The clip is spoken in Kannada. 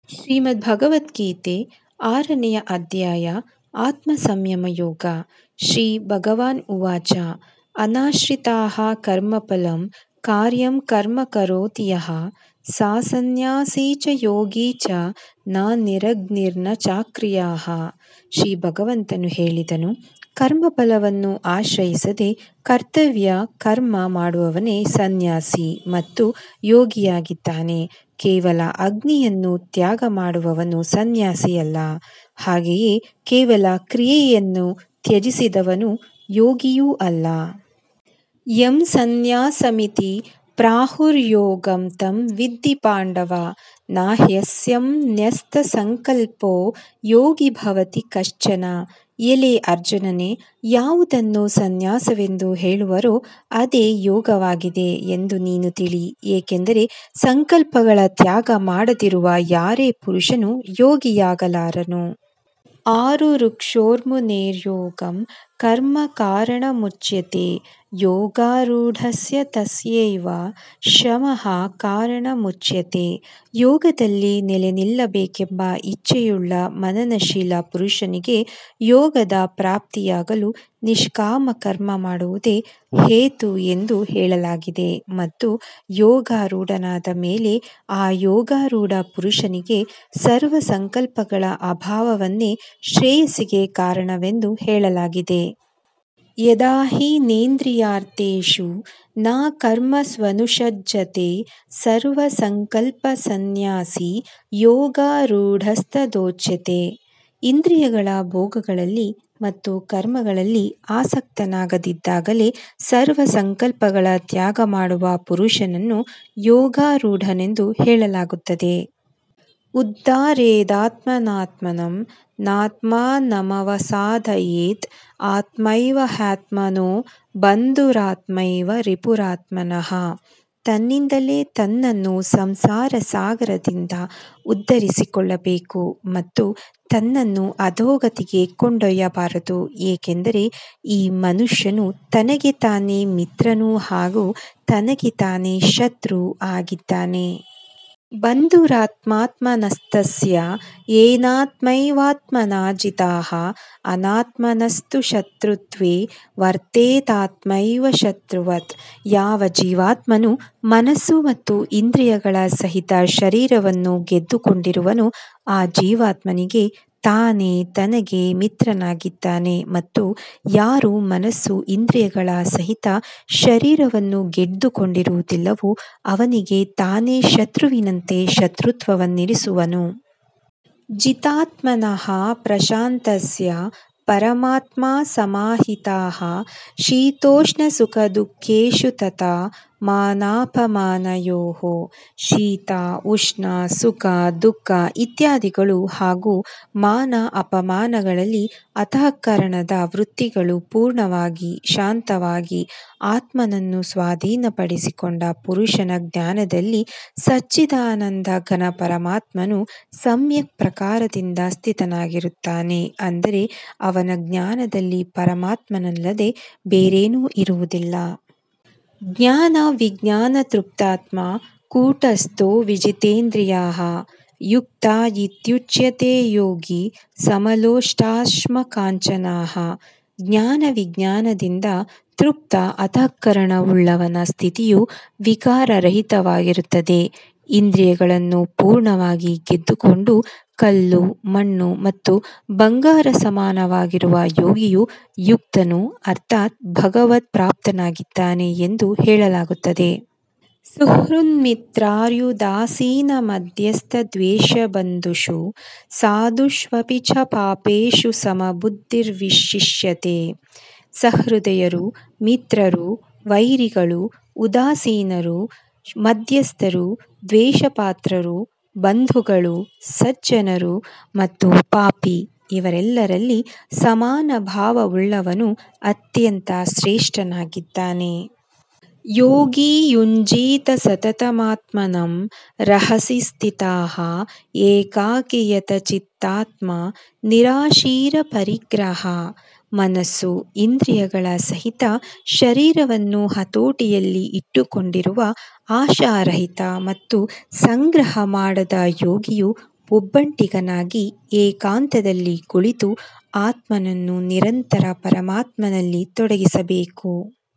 ಶ್ರೀಮದ್ ಭಗವದ್ಗೀತೆ ಆರನೆಯ ಅಧ್ಯಾಯ ಆತ್ಮ ಸಂಯಮ ಯೋಗ ಶ್ರೀ ಭಗವಾನ್ ಉವಾಚ ಅನಾಶ್ರಿತಾಃ ಕರ್ಮಫಲಂ ಕಾರ್ಯಂ ಕರ್ಮ ಕರೋತಿ ಯಃ ಸಾ ಸನ್ಯಾಸಿ ಚ ಯೋಗಿ ಚ ನ ನಿರಗ್ನಿರ್ನ ಚಾಕ್ರಿಯಾಃ ಶ್ರೀ ಭಗವಂತನು ಹೇಳಿದನು ಕರ್ಮಫಲವನ್ನು ಆಶ್ರಯಿಸದೆ ಕರ್ತವ್ಯ ಕರ್ಮ ಮಾಡುವವನೇ ಸನ್ಯಾಸಿ ಮತ್ತು ಯೋಗಿಯಾಗಿದ್ದಾನೆ ಕೇವಲ ಅಗ್ನಿಯನ್ನು ತ್ಯಾಗ ಮಾಡುವವನು ಸನ್ಯಾಸಿಯಲ್ಲ ಹಾಗೆಯೇ ಕೇವಲ ಕ್ರಿಯೆಯನ್ನು ತ್ಯಜಿಸಿದವನು ಯೋಗಿಯೂ ಅಲ್ಲ ಯಂ ಸನ್ಯಾಸಮಿತಿ ಪ್ರಾಹುರ್ಯೋಗಂ ತಂ ವಿದ್ಧಿ ಪಾಂಡವ ನಾಹ್ಯಸ್ಯಂ ನ್ಯಸ್ತಸಂಕಲ್ಪೋ ಯೋಗಿ ಭವತಿ ಕಶ್ಚನ ಎಲೆ ಅರ್ಜುನನೇ ಯಾವುದನ್ನು ಸನ್ಯಾಸವೆಂದು ಹೇಳುವರೋ ಅದೇ ಯೋಗವಾಗಿದೆ ಎಂದು ನೀನು ತಿಳಿ ಏಕೆಂದರೆ ಸಂಕಲ್ಪಗಳ ತ್ಯಾಗ ಮಾಡದಿರುವ ಯಾರೇ ಪುರುಷನು ಯೋಗಿಯಾಗಲಾರನು ಆರುರುಕ್ಷೋರ್ಮುನೇರ್ಯೋಗಂ ಕರ್ಮ ಕಾರಣಮುಚ್ಯತೆ ಯೋಗಾರೂಢಸ್ಯ ತಸ್ಯೈವ ಶಮಃ ಕಾರಣಮುಚ್ಯತೆ ಯೋಗದಲ್ಲಿ ನೆಲೆ ನಿಲ್ಲಬೇಕೆಂಬ ಇಚ್ಛೆಯುಳ್ಳ ಮನನಶೀಲ ಪುರುಷನಿಗೆ ಯೋಗದ ಪ್ರಾಪ್ತಿಯಾಗಲು ನಿಷ್ಕಾಮ ಕರ್ಮ ಮಾಡುವುದೇ ಹೇತು ಎಂದು ಹೇಳಲಾಗಿದೆ ಮತ್ತು ಯೋಗಾರೂಢನಾದ ಮೇಲೆ ಆ ಯೋಗಾರೂಢ ಪುರುಷನಿಗೆ ಸರ್ವ ಸಂಕಲ್ಪಗಳ ಅಭಾವವನ್ನೇ ಶ್ರೇಯಸ್ಸಿಗೆ ಕಾರಣವೆಂದು ಹೇಳಲಾಗಿದೆ ಯದಾ ಹಿ ನೇಂದ್ರಿಯಾರ್ಥೇಷು ನ ಕರ್ಮಸ್ವನುಷಜ್ಜತೆ ಸರ್ವಸಂಕಲ್ಪಸನ್ಯಾಸಿ ಯೋಗಾರೂಢಸ್ತದೋಚ್ಯತೆ ಇಂದ್ರಿಯಗಳ ಭೋಗಗಳಲ್ಲಿ ಮತ್ತು ಕರ್ಮಗಳಲ್ಲಿ ಆಸಕ್ತನಾಗದಿದ್ದಾಗಲೇ ಸರ್ವ ಸಂಕಲ್ಪಗಳ ತ್ಯಾಗ ಮಾಡುವ ಪುರುಷನನ್ನು ಯೋಗಾರೂಢನೆಂದು ಹೇಳಲಾಗುತ್ತದೆ ಉದ್ಧಾರೇದಾತ್ಮನಾತ್ಮನಂ ನಾತ್ಮಾನಮವಸಾದಯೇತ್ ಆತ್ಮೈವ ಹ್ಯಾತ್ಮನೋ ಬಂಧುರಾತ್ಮೈವ ರಿಪುರಾತ್ಮನಃ ತನ್ನಿಂದಲೇ ತನ್ನನ್ನು ಸಂಸಾರ ಸಾಗರದಿಂದ ಉದ್ಧರಿಸಿಕೊಳ್ಳಬೇಕು ಮತ್ತು ತನ್ನನ್ನು ಅಧೋಗತಿಗೆ ಕೊಂಡೊಯ್ಯಬಾರದು ಏಕೆಂದರೆ ಈ ಮನುಷ್ಯನು ತನಗೆ ತಾನೇ ಮಿತ್ರನೂ ಹಾಗೂ ತನಗೆ ತಾನೇ ಶತ್ರು ಆಗಿದ್ದಾನೆ ಬಂಧುರಾತ್ಮಾತ್ಮನಸ್ತಸ್ಯ ಏನಾತ್ಮೈವಾತ್ಮನಾ ಜಿತಾಃ ಅನಾತ್ಮನಸ್ತು ಶತ್ರುತ್ವೇ ವರ್ತೇತಾತ್ಮೈವ ಶತ್ರುವತ್ ಯಾವ ಜೀವಾತ್ಮನು ಮನಸ್ಸು ಮತ್ತು ಇಂದ್ರಿಯಗಳ ಸಹಿತ ಶರೀರವನ್ನು ಗೆದ್ದುಕೊಂಡಿರುವನೋ ಆ ಜೀವಾತ್ಮನಿಗೆ ತಾನೇ ತನಗೆ ಮಿತ್ರನಾಗಿದ್ದಾನೆ ಮತ್ತು ಯಾರು ಮನಸ್ಸು ಇಂದ್ರಿಯಗಳ ಸಹಿತ ಶರೀರವನ್ನು ಗೆದ್ದುಕೊಂಡಿರುವುದಿಲ್ಲವೋ ಅವನಿಗೆ ತಾನೇ ಶತ್ರುವಿನಂತೆ ಶತ್ರುತ್ವವನ್ನಿರಿಸುವನು ಜಿತಾತ್ಮನಃ ಪ್ರಶಾಂತಸ್ಯ ಪರಮಾತ್ಮ ಸಮಾಹಿತಾಃ ಶೀತೋಷ್ಣಸುಖದುಃಖೇಷು ತಥಾ ಮಾನಾಪಮಾನಯೋಃ ಶೀತ ಉಷ್ಣ ಸುಖ ದುಃಖ ಇತ್ಯಾದಿಗಳು ಹಾಗೂ ಮಾನ ಅಪಮಾನಗಳಲ್ಲಿ ಅಂತಃಕರಣದ ವೃತ್ತಿಗಳು ಪೂರ್ಣವಾಗಿ ಶಾಂತವಾಗಿ ಆತ್ಮನನ್ನು ಸ್ವಾಧೀನಪಡಿಸಿಕೊಂಡ ಪುರುಷನ ಜ್ಞಾನದಲ್ಲಿ ಸಚ್ಚಿದಾನಂದ ಘನ ಪರಮಾತ್ಮನು ಸಮ್ಯಕ್ ಪ್ರಕಾರದಿಂದ ಸ್ಥಿತನಾಗಿರುತ್ತಾನೆ ಅಂದರೆ ಅವನ ಜ್ಞಾನದಲ್ಲಿ ಪರಮಾತ್ಮನಲ್ಲದೆ ಬೇರೇನೂ ಇರುವುದಿಲ್ಲ ಜ್ಞಾನ ವಿಜ್ಞಾನ ತೃಪ್ತಾತ್ಮ ಕೂಟಸ್ಥೋ ವಿಜಿತೇಂದ್ರಿಯಾಃ ಯುಕ್ತ ಇತ್ಯುಚ್ಯತೆ ಯೋಗಿ ಸಮಲೋಷ್ಟಾಶ್ಮಕಾಂಚನಾಃ ಜ್ಞಾನ ವಿಜ್ಞಾನದಿಂದ ತೃಪ್ತ ಅಂತಃಕರಣವುಳ್ಳವನ ಸ್ಥಿತಿಯು ವಿಕಾರರಹಿತವಾಗಿರುತ್ತದೆ ಇಂದ್ರಿಯಗಳನ್ನು ಪೂರ್ಣವಾಗಿ ಗೆದ್ದುಕೊಂಡು ಕಲ್ಲು ಮಣ್ಣು ಮತ್ತು ಬಂಗಾರ ಸಮಾನವಾಗಿರುವ ಯೋಗಿಯು ಯುಕ್ತನು ಅರ್ಥಾತ್ ಭಗವತ್ ಪ್ರಾಪ್ತನಾಗಿದ್ದಾನೆ ಎಂದು ಹೇಳಲಾಗುತ್ತದೆ ಸುಹೃನ್ಮಿತ್ರಾರ್ಯುದಾಸೀನಮಧ್ಯಸ್ಥದ್ವೇಷಬಂಧುಷು ಸಾಧುಷ್ವಪಿ ಚ ಪಾಪೇಷು ಸಮಬುದ್ಧಿರ್ವಿಶಿಷ್ಯತೆ ಸಹೃದಯರು ಮಿತ್ರರು ವೈರಿಗಳು ಉದಾಸೀನರು ಮಧ್ಯಸ್ಥರು ದ್ವೇಷಪಾತ್ರರು ಬಂಧುಗಳು ಸಜ್ಜನರು ಮತ್ತು ಪಾಪಿ ಇವರೆಲ್ಲರಲ್ಲಿ ಸಮಾನ ಭಾವವುಳ್ಳವನು ಅತ್ಯಂತ ಶ್ರೇಷ್ಠನಾಗಿದ್ದಾನೆ ಯೋಗಿ ಯುಂಜೀತ ಸತತಮಾತ್ಮನಂ ರಹಸಿ ಸ್ಥಿತಾಃ ಏಕಾಕಿ ಯತಚಿತ್ತಾತ್ಮ ನಿರಾಶೀರ ಪರಿಗ್ರಹ ಮನಸ್ಸು ಇಂದ್ರಿಯಗಳ ಸಹಿತ ಶರೀರವನ್ನು ಹತೋಟಿಯಲ್ಲಿ ಇಟ್ಟುಕೊಂಡಿರುವ ಆಶಾರಹಿತ ಮತ್ತು ಸಂಗ್ರಹ ಮಾಡದ ಯೋಗಿಯು ಒಬ್ಬಂಟಿಗನಾಗಿ ಏಕಾಂತದಲ್ಲಿ ಕುಳಿತು ಆತ್ಮನನ್ನು ನಿರಂತರ ಪರಮಾತ್ಮನಲ್ಲಿ ತೊಡಗಿಸಬೇಕು